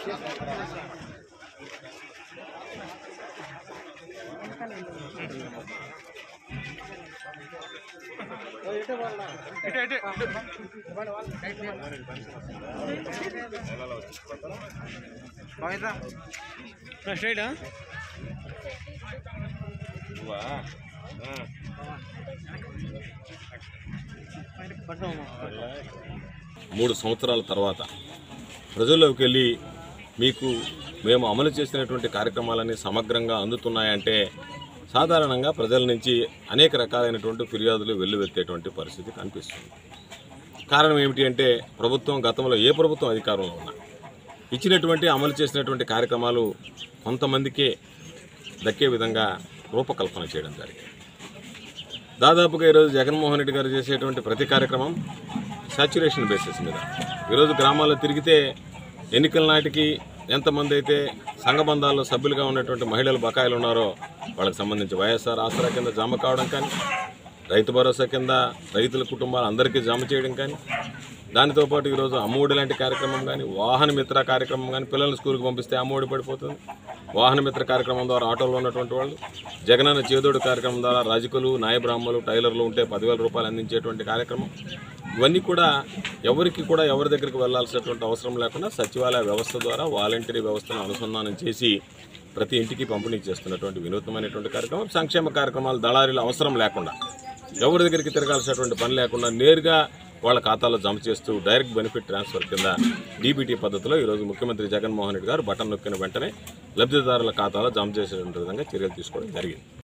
స్ట్రైటా మూడు సంవత్సరాల తర్వాత ప్రజల్లోకి వెళ్ళి మీకు మేము అమలు చేసినటువంటి కార్యక్రమాలన్నీ సమగ్రంగా అందుతున్నాయంటే సాధారణంగా ప్రజల నుంచి అనేక రకాలైనటువంటి ఫిర్యాదులు వెల్లువెత్తేటువంటి పరిస్థితి కనిపిస్తుంది కారణం ఏమిటి అంటే ప్రభుత్వం గతంలో ఏ ప్రభుత్వం అధికారంలో ఉన్నా ఇచ్చినటువంటి అమలు చేసినటువంటి కార్యక్రమాలు కొంతమందికే దక్కే విధంగా రూపకల్పన చేయడం జరిగింది దాదాపుగా ఈరోజు జగన్మోహన్ రెడ్డి గారు చేసేటువంటి ప్రతి కార్యక్రమం సాచ్యురేషన్ బేసిస్ మీద ఈరోజు గ్రామాల్లో తిరిగితే ఎన్నికల నాటికి ఎంతమంది అయితే సంఘబంధాల్లో సభ్యులుగా ఉన్నటువంటి మహిళలు బకాయిలు ఉన్నారో వాళ్ళకి సంబంధించి వైఎస్ఆర్ ఆసరా కింద జమ కావడం కానీ రైతు భరోసా కింద రైతుల కుటుంబాలు అందరికీ జమ చేయడం కానీ దానితో పాటు ఈరోజు అమ్మఒడి లాంటి కార్యక్రమం కానీ వాహన మిత్ర కార్యక్రమం కానీ పిల్లల్ని స్కూల్కి పంపిస్తే అమ్మఒడి పడిపోతుంది వాహన మిత్ర కార్యక్రమం ద్వారా ఆటోలో ఉన్నటువంటి వాళ్ళు జగనన్న చేదోడు కార్యక్రమం ద్వారా రాజకులు నాయబ్రాహ్మలు టైలర్లు ఉంటే పదివేల రూపాయలు అందించేటువంటి కార్యక్రమం ఇవన్నీ కూడా ఎవరికి కూడా ఎవరి దగ్గరికి వెళ్లాల్సినటువంటి అవసరం లేకుండా సచివాలయ వ్యవస్థ ద్వారా వాలంటరీ వ్యవస్థను అనుసంధానం చేసి ప్రతి ఇంటికి పంపిణీ చేస్తున్నటువంటి వినూత్నమైనటువంటి కార్యక్రమం సంక్షేమ కార్యక్రమాలు దళారీల అవసరం లేకుండా ఎవరి దగ్గరికి తిరగాల్సినటువంటి పని లేకుండా నేరుగా వాళ్ళ ఖాతాలో జమ చేస్తూ డైరెక్ట్ బెనిఫిట్ ట్రాన్స్ఫర్ కింద డీబీటీ పద్ధతిలో ఈరోజు ముఖ్యమంత్రి జగన్మోహన్ రెడ్డి గారు బటన్ నొక్కిన వెంటనే లబ్ధిదారుల ఖాతాలో జమ చేసేటువంటి విధంగా చర్యలు తీసుకోవడం జరిగింది